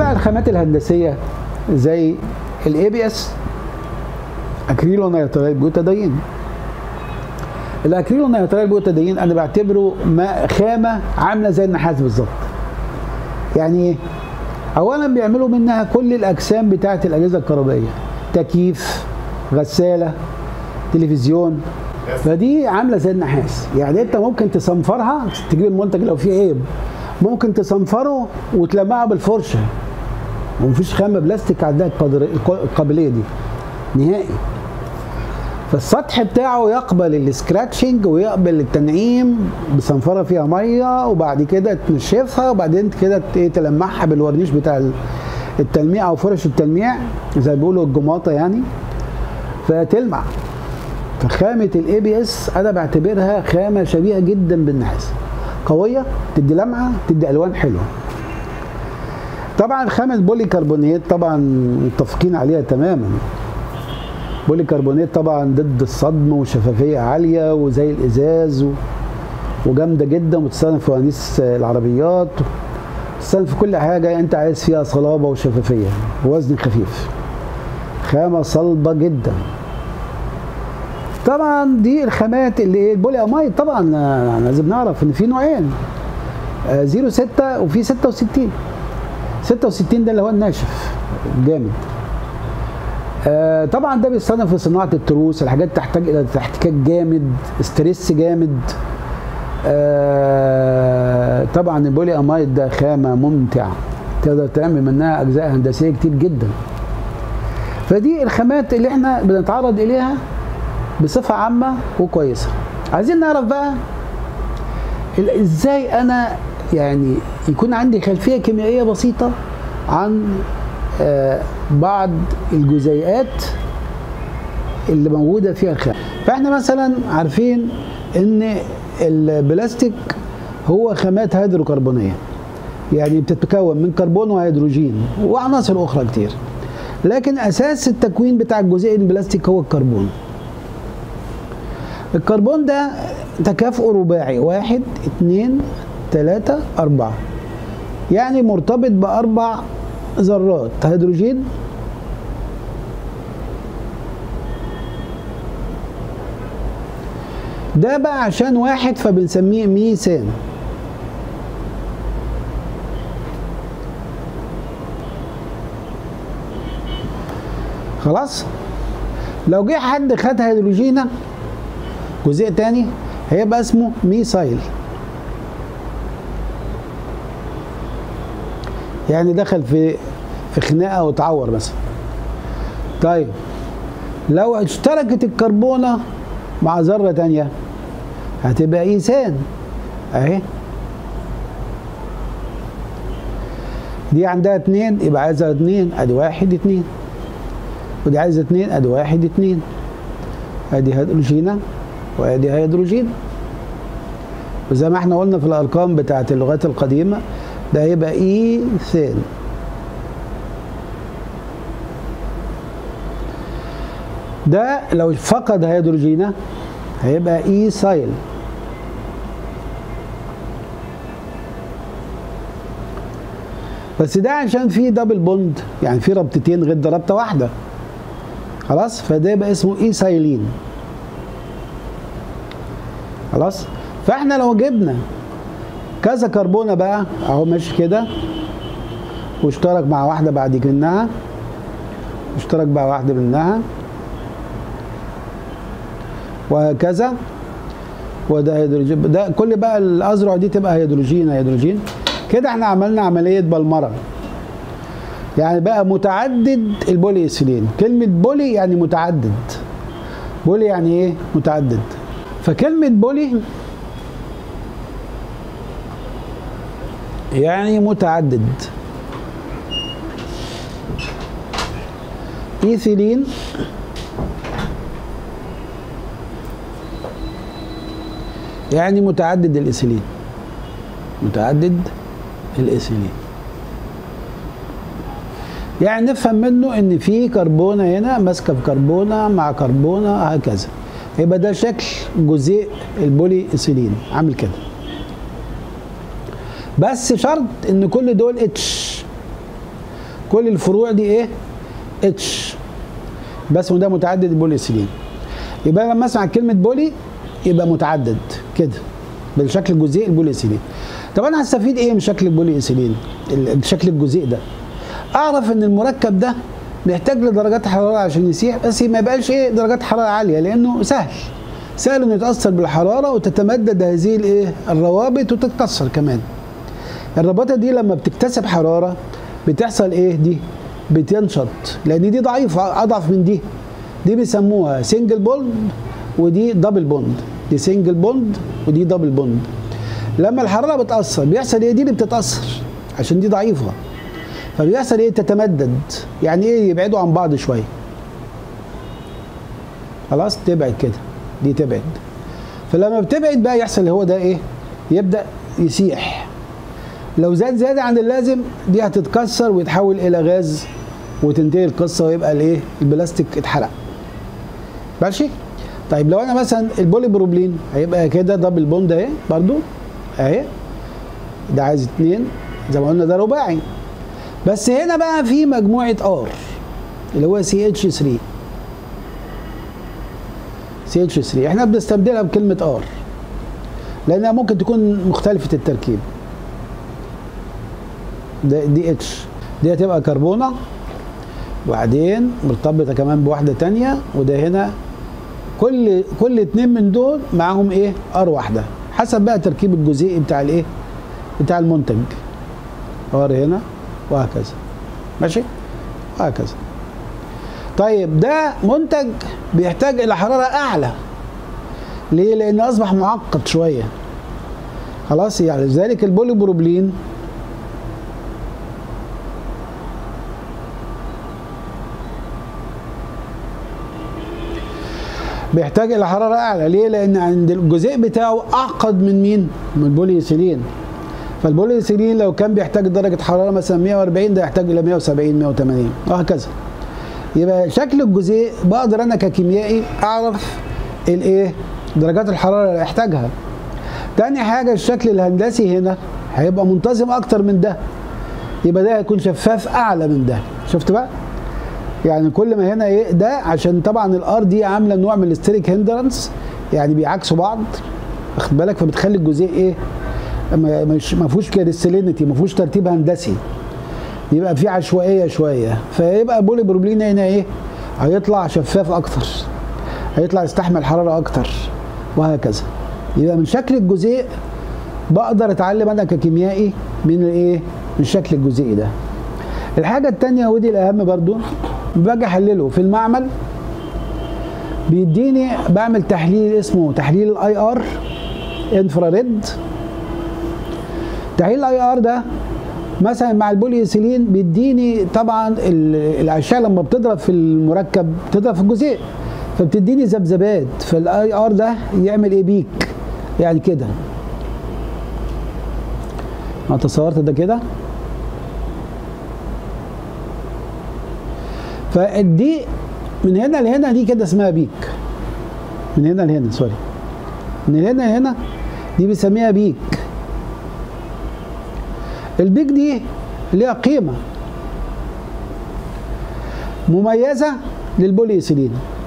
بقى الخامات الهندسيه زي الاي بي اس اكريلو نيترايل بيوتادين الاكريلو نيترايل بيوتادين انا بعتبره ما خامه عامله زي النحاس بالظبط يعني ايه اولا بيعملوا منها كل الاجسام بتاعه الاجهزه الكهربائيه تكييف غساله تلفزيون فدي عامله زي النحاس يعني انت ممكن تصنفرها تجيب المنتج لو فيه عيب ممكن تصنفره وتلمعه بالفرشه ومفيش خامه بلاستيك عندها القدر- القابليه دي نهائي فالسطح بتاعه يقبل السكراتشنج ويقبل التنعيم بصنفره فيها ميه وبعد كده تنشفها وبعدين كده ت- إيه تلمعها بالورنيش بتاع ال- التلميع او فرش التلميع زي ما بيقولوا الجماطه يعني فتلمع فخامه الاي بي اس انا بعتبرها خامه شبيهه جدا بالنحاس قويه تدي لمعه تدي الوان حلوه طبعا خامه بولي كربونيات طبعا متفقين عليها تماما بولي كربونات طبعا ضد الصدم وشفافيه عاليه وزي الازاز و... وجامده جدا وتستخدم في فوانيس العربيات تستخدم في كل حاجه انت عايز فيها صلابه وشفافيه ووزن خفيف خامه صلبه جدا طبعا دي الخامات اللي ايه البولي امايد طبعا آه، لازم نعرف ان في نوعين آه، 06 وفي 66 66 ده اللي هو الناشف جامد آه، طبعا ده بيستخدم في صناعه التروس الحاجات تحتاج الى احتكاك جامد ستريس جامد آه، طبعا البولي امايد ده خامه ممتعه تقدر تعمل منها اجزاء هندسيه كتير جدا فدي الخامات اللي احنا بنتعرض اليها بصفه عامه وكويسه عايزين نعرف بقى ال- ازاي انا يعني يكون عندي خلفيه كيميائيه بسيطه عن آه، بعض الجزيئات اللي موجوده فيها الخام فاحنا مثلا عارفين ان البلاستيك هو خامات هيدروكربونيه يعني بتتكون من كربون وهيدروجين وعناصر اخرى كتير لكن اساس التكوين بتاع الجزيء البلاستيك هو الكربون الكربون ده تكافؤ رباعي واحد اتنين تلاتة أربعة يعني مرتبط بأربع ذرات هيدروجين ده بقى عشان واحد فبنسميه ميثان خلاص لو جه حد خد هيدروجينة جزيء تاني هيبقى اسمه ميثايل يعني دخل في في خناقه واتعور مثلا طيب لو اشتركت الكربونه مع ذره تانية هتبقى ايثان اهي دي عندها اتنين يبقى عايزه اتنين ادي واحد اتنين ودي عايزه اتنين ادي واحد اتنين ادي هيدروجينه وادي هيدروجين وزي ما احنا قلنا في الارقام بتاعت اللغات القديمه ده هيبقى ايثان ده لو فقد هيدروجينه هيبقى ايثايل بس ده عشان فيه دبل بوند يعني في ربطتين غير ده ربطه واحده خلاص فده يبقى اسمه ايثايلين خلاص فاحنا لو جبنا كذا كربونه بقى اهو ماشي كده واشترك مع واحده بعد منها اشترك مع واحده منها وهكذا وده هيدروجين ده كل بقى الازرع دي تبقى هيدروجين هيدروجين كده احنا عملنا عمليه بلمره يعني بقى متعدد البولي ايثيلين كلمه بولي يعني متعدد بولي يعني ايه متعدد فكلمه بولي يعني متعدد ايثيلين يعني متعدد الايثيلين متعدد الايثيلين يعني نفهم منه ان في كربونه هنا ماسكه في كربونه مع كربونه هكذا يبقى ده شكل جزيء البولي ايثيلين عامل كده بس شرط ان كل دول اتش كل الفروع دي ايه اتش بس ده متعدد البولي ايثيلين يبقى لما اسمع كلمه بولي يبقى متعدد كده بالشكل الجزيئي البولي ايثيلين طب انا هستفيد ايه من شكل البولي ايثيلين الشكل الجزيئي ده اعرف ان المركب ده بيحتاج لدرجات حراره عشان يسيح بس ما يبقاش ايه درجات حراره عاليه لانه سهل سهل انه يتاثر بالحراره وتتمدد هذه الايه الروابط وتتكسر كمان الرباطه دي لما بتكتسب حراره بتحصل ايه دي بتنشط لان دي ضعيفه اضعف من دي دي بيسموها سنجل بوند ودي دبل بوند دي سنجل بوند ودي دبل بوند لما الحراره بتاثر بيحصل ايه دي اللي بتتاثر عشان دي ضعيفه فبيحصل ايه تتمدد يعني ايه يبعدوا عن بعض شويه خلاص تبعد كده دي تبعد فلما بتبعد بقى يحصل هو ده ايه يبدا يسيح لو زاد زياده عن اللازم دي هتتكسر ويتحول الى غاز وتنتهي القصه ويبقى الايه البلاستيك اتحرق ماشي طيب لو انا مثلا البولي بروبلين هيبقى كده دبل بوند اهي برضو اهي ده عايز اتنين زي ما قلنا ده رباعي بس هنا بقى في مجموعه ار اللي هو سي اتش 3 سي اتش 3 احنا بنستبدلها بكلمه ار لانها ممكن تكون مختلفه التركيب ده دي اتش دي هتبقى كربونه وبعدين مرتبطه كمان بواحده تانية وده هنا كل كل اتنين من دول معاهم ايه ار واحده حسب بقى تركيب الجزيئي بتاع الايه بتاع المنتج ار هنا وهكذا ماشي وهكذا طيب ده منتج بيحتاج الى حراره اعلى ليه لان اصبح معقد شويه خلاص يعني لذلك البولي بروبلين بيحتاج الى حراره اعلى ليه لان عند الجزيء بتاعه اعقد من مين من البولي ايثيلين فالبولي ايثيلين لو كان بيحتاج درجه حراره مثلا 140 ده يحتاج الى 170 180 وهكذا يبقى شكل الجزيء بقدر انا ككيميائي اعرف الايه درجات الحراره اللي احتاجها تاني حاجه الشكل الهندسي هنا هيبقى منتظم اكتر من ده يبقى ده هيكون شفاف اعلى من ده شفت بقى يعني كل ما هنا ايه ده عشان طبعا الار دي عامله نوع من الاستريك هندرنس يعني بيعكسوا بعض واخد بالك فبتخلي الجزيء ايه مش ما فيهوش كريستالينيتي ما فيهوش ترتيب هندسي يبقى في عشوائيه شويه فيبقى بولي بروبلين هنا ايه هيطلع شفاف اكتر هيطلع يستحمل حراره اكتر وهكذا يبقى من شكل الجزيء بقدر اتعلم انا ككيميائي من الايه من الشكل الجزيئي ده الحاجه الثانيه ودي الاهم برضو باجي احلله في المعمل بيديني بعمل تحليل اسمه تحليل الاي ار انفراريد تحليل الاي ار ده مثلا مع البولي ايثيلين بيديني طبعا الاشعه لما بتضرب في المركب بتضرب في الجزيء فبتديني ذبذبات فالاي ار ده يعمل ايه بيك يعني كده انا تصورت ده كده فدي من هنا لهنا دي كده اسمها بيك من هنا لهنا سوري من هنا لهنا دي بنسميها بيك البيك دي ليها قيمة مميزة للبولي إيثيلين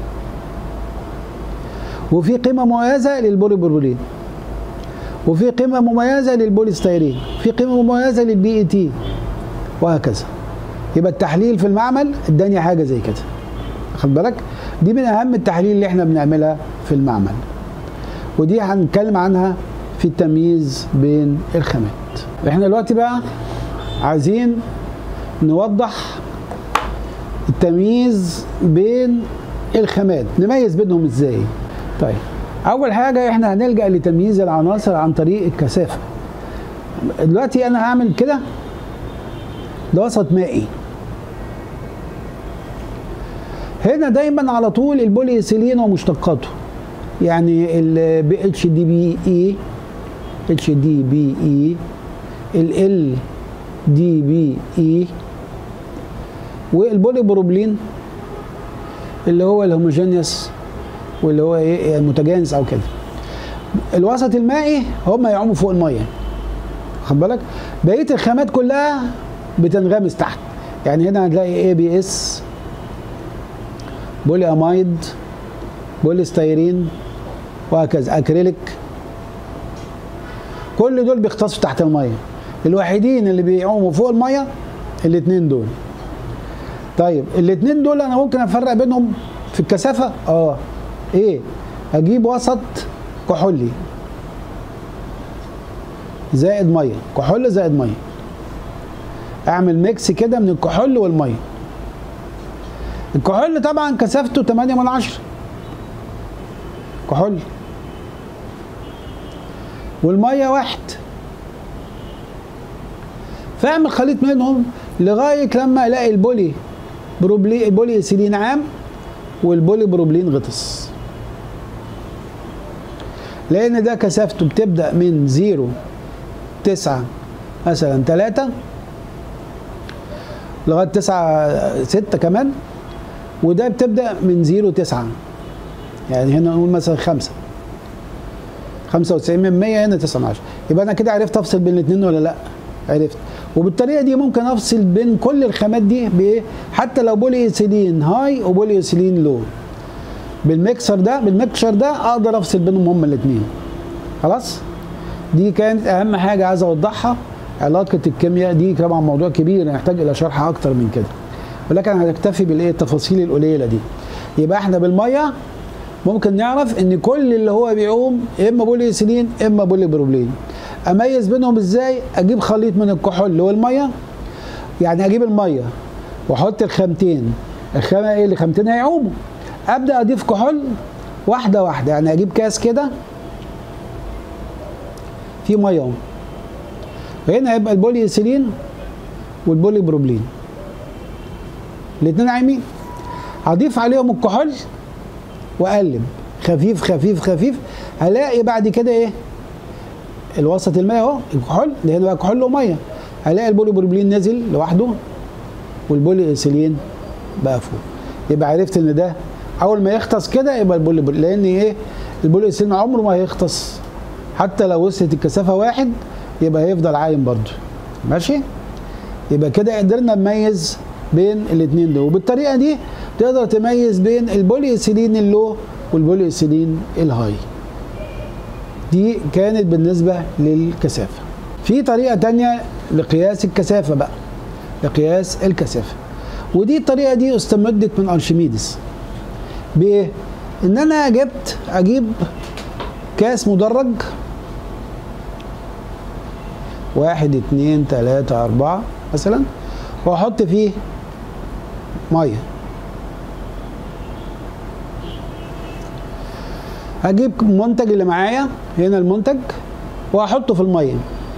وفي قيمة مميزة للبولي بروبولين وفي قيمة مميزة للبولي ستيرين في قيمة مميزة للبي اي تي وهكذا يبقى التحليل في المعمل اداني حاجه زي كده خد بالك دي من اهم التحاليل اللي احنا بنعملها في المعمل ودي هنتكلم عنها في التمييز بين الخامات احنا دلوقتي بقى عايزين نوضح التمييز بين الخامات نميز بينهم ازاي طيب اول حاجه احنا هنلجا لتمييز العناصر عن طريق الكثافه دلوقتي انا هعمل كده ده وسط مائي هنا دايما على طول البولي ايثيلين ومشتقاته يعني ال اتش دي بي اي اتش دي بي اي ال دي بي اي والبولي بروبلين اللي هو الهوموجينيوس واللي هو ايه المتجانس او كده الوسط المائي هم يعوموا فوق الميه خد بالك بقيه الخامات كلها بتنغمس تحت يعني هنا هتلاقي اي بي اس بولي امايد بولي ستيرين وهكذا اكريليك كل دول بيختصوا تحت الميه الوحيدين اللي بيعوموا فوق الميه الاثنين دول طيب الاثنين دول انا ممكن افرق بينهم في الكثافه اه ايه اجيب وسط كحولي زائد ميه كحول زائد ميه اعمل ميكس كده من الكحول والميه الكحول طبعا كثافته 8 من 10 كحول والميه واحد فاعمل خليط منهم لغايه لما الاقي البولي بروبلي البولي ايثيلين عام والبولي بروبلين غطس لان ده كثافته بتبدا من 0 9 مثلا 3 لغايه 9 6 كمان وده بتبدا من 0 9 يعني هنا نقول مثلا 5 95 من 100 هنا 9 من 10 يبقى انا كده عرفت افصل بين الاثنين ولا لا عرفت وبالطريقه دي ممكن افصل بين كل الخامات دي بايه حتى لو بولي ايثيلين هاي وبولي ايثيلين لو بالميكسر ده بالميكشر ده اقدر افصل بينهم هما الاثنين خلاص دي كانت اهم حاجه عايز اوضحها علاقه الكيمياء دي طبعا موضوع كبير يحتاج الى شرح اكتر من كده ولكن هنكتفي بالايه التفاصيل القليله دي يبقى احنا بالميه ممكن نعرف ان كل اللي هو بيعوم اما بولي ايثيلين اما بولي بروبلين اميز بينهم ازاي اجيب خليط من الكحول والميه يعني اجيب الميه واحط الخامتين الخامه ايه الخامتين هيعوموا ابدا اضيف كحول واحده واحده يعني اجيب كاس كده فيه ميه اهو وهنا هيبقى البولي ايثيلين والبولي بروبلين الاثنين عايمين هضيف عليهم الكحول واقلب خفيف خفيف خفيف هلاقي بعد كده ايه الوسط الماء اهو الكحول ده هنا بقى كحول وميه هلاقي البولي بروبلين نازل لوحده والبولي ايثيلين بقى فوق يبقى عرفت ان ده اول ما يغطس كده يبقى البولي بروبلين لان ايه البولي ايثيلين عمره ما هيغطس حتى لو وصلت الكثافه واحد يبقى هيفضل عايم برضه ماشي يبقى كده قدرنا نميز بين الاثنين دول وبالطريقه دي تقدر تميز بين البولي ايثيلين اللو والبولي ايثيلين الهاي دي كانت بالنسبة للكثافة في طريقة تانية لقياس الكثافة بقى لقياس الكثافة ودي الطريقة دي استمدت من أرشميدس بإيه؟ إن أنا جبت أجيب كاس مدرج واحد اتنين تلاتة أربعة مثلا وأحط فيه مية هجيب المنتج اللي معايا هنا المنتج وهحطه في الميه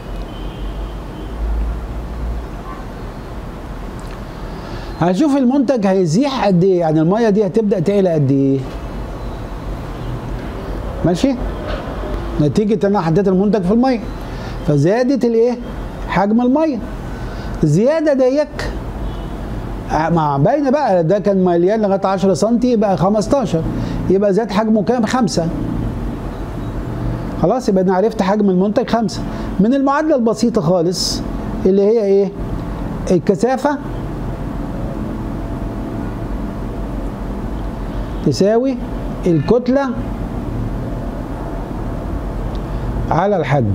هشوف المنتج هيزيح قد ايه يعني الميه دي هتبدا تعلى قد ايه ماشي نتيجه ان انا حطيت المنتج في الميه فزادت الايه حجم الميه الزياده ديك مع باينه بقى ده كان مليان لغايه 10 سم بقى 15 يبقى زاد حجمه كام؟ خمسة خلاص يبقى انا عرفت حجم المنتج خمسة من المعادلة البسيطة خالص اللي هي ايه؟ الكثافة تساوي الكتلة على الحجم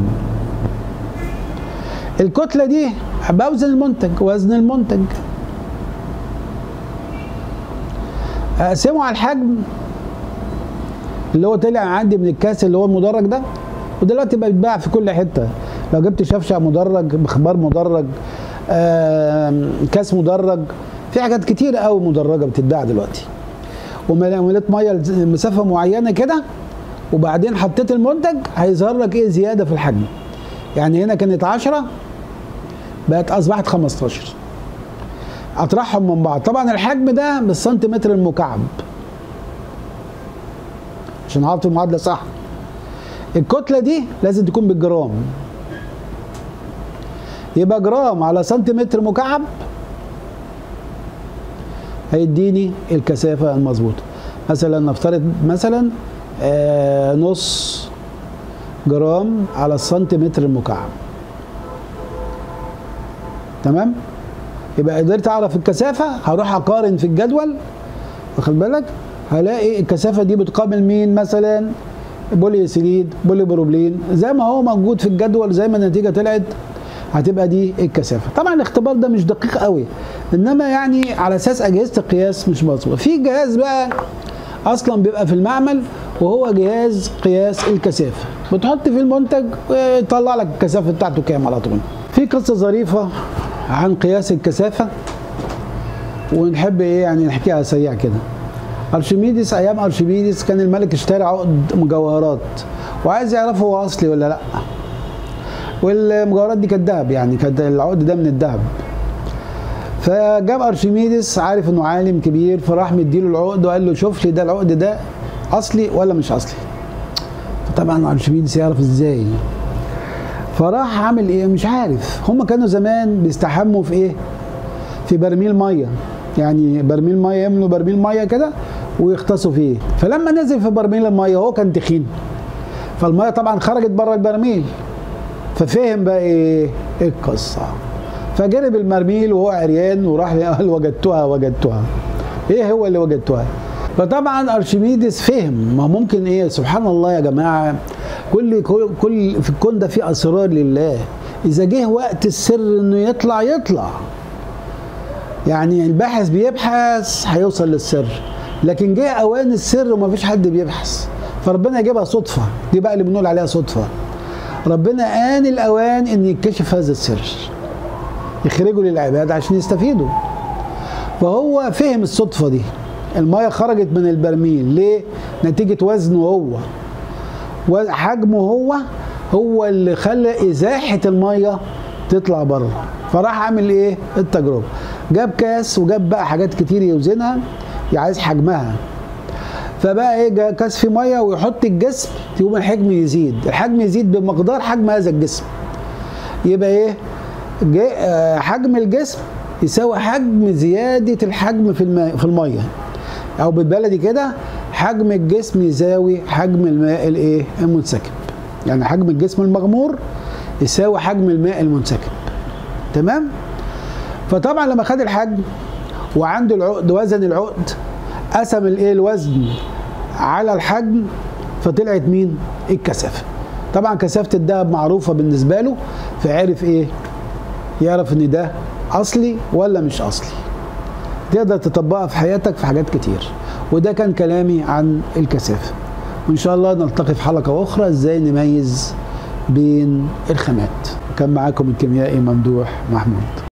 الكتلة دي بوزن المنتج وزن المنتج اقسمه على الحجم اللي هو طلع عندي من الكاس اللي هو المدرج ده ودلوقتي بقى بيتباع في كل حته لو جبت شفشق مدرج مخبار مدرج كاس مدرج في حاجات كتير قوي مدرجه بتتباع دلوقتي ومليت ميه لمسافه معينه كده وبعدين حطيت المنتج هيظهر لك ايه زياده في الحجم يعني هنا كانت 10 بقت اصبحت 15 اطرحهم من بعض طبعا الحجم ده بالسنتيمتر المكعب عشان اعرف المعادله صح الكتله دي لازم تكون بالجرام يبقى جرام على سنتيمتر مكعب هيديني الكثافه المظبوطه مثلا نفترض مثلا آه نص جرام على السنتيمتر المكعب تمام يبقى قدرت اعرف الكثافه هروح اقارن في الجدول واخد بالك هلاقي الكثافه دي بتقابل مين مثلا بولي اسيليد بولي بروبلين زي ما هو موجود في الجدول زي ما النتيجه طلعت هتبقى دي الكثافه طبعا الاختبار ده مش دقيق قوي انما يعني على اساس اجهزه القياس مش مظبوطه في جهاز بقى اصلا بيبقى في المعمل وهو جهاز قياس الكثافه بتحط فيه المنتج ويطلع لك الكثافه بتاعته كام على طول في قصه ظريفه عن قياس الكثافه ونحب ايه يعني نحكيها سريع كده ارشميدس ايام ارشميدس كان الملك اشترى عقد مجوهرات وعايز يعرف هو اصلي ولا لا والمجوهرات دي كانت ذهب يعني كانت العقد ده من الذهب فجاب ارشميدس عارف انه عالم كبير فراح مديله العقد وقال له شوف لي ده العقد ده اصلي ولا مش اصلي طبعا ارشميدس يعرف ازاي فراح عامل ايه مش عارف هم كانوا زمان بيستحموا في ايه في برميل ميه يعني برميل ميه يملوا برميل ميه كده ويغطسوا فيه فلما نزل في برميل الميه هو كان تخين فالميه طبعا خرجت بره البرميل ففهم بقى ايه ايه القصه فجرب المرميل وهو عريان وراح قال وجدتها وجدتها ايه هو اللي وجدتها فطبعا ارشميدس فهم ما ممكن ايه سبحان الله يا جماعه كل كل, كل في الكون ده فيه اسرار لله اذا جه وقت السر انه يطلع يطلع يعني الباحث بيبحث هيوصل للسر لكن جه اوان السر ومفيش حد بيبحث فربنا يجيبها صدفه دي بقى اللي بنقول عليها صدفه ربنا آن الأوان إن يكتشف هذا السر يخرجوا للعباد عشان يستفيدوا فهو فهم الصدفة دي المية خرجت من البرميل ليه؟ نتيجة وزنه هو وحجمه هو هو اللي خلى إزاحة المية تطلع بره فراح عامل ايه التجربة جاب كاس وجاب بقى حاجات كتير يوزنها عايز حجمها فبقى ايه كاس فيه ميه ويحط الجسم يقوم الحجم يزيد الحجم يزيد بمقدار حجم هذا الجسم يبقى ايه حجم الجسم يساوي حجم زياده الحجم في الماء في الميه او بالبلدي كده حجم الجسم يساوي حجم الماء الايه المنسكب يعني حجم الجسم المغمور يساوي حجم الماء المنسكب تمام فطبعا لما خد الحجم وعنده العقد وزن العقد قسم الايه الوزن على الحجم فطلعت مين الكثافه طبعا كثافه الذهب معروفه بالنسبه له فعرف ايه يعرف ان ده اصلي ولا مش اصلي تقدر تطبقها في حياتك في حاجات كتير وده كان كلامي عن الكثافه وان شاء الله نلتقي في حلقه اخرى ازاي نميز بين الخامات كان معاكم الكيميائي ممدوح محمود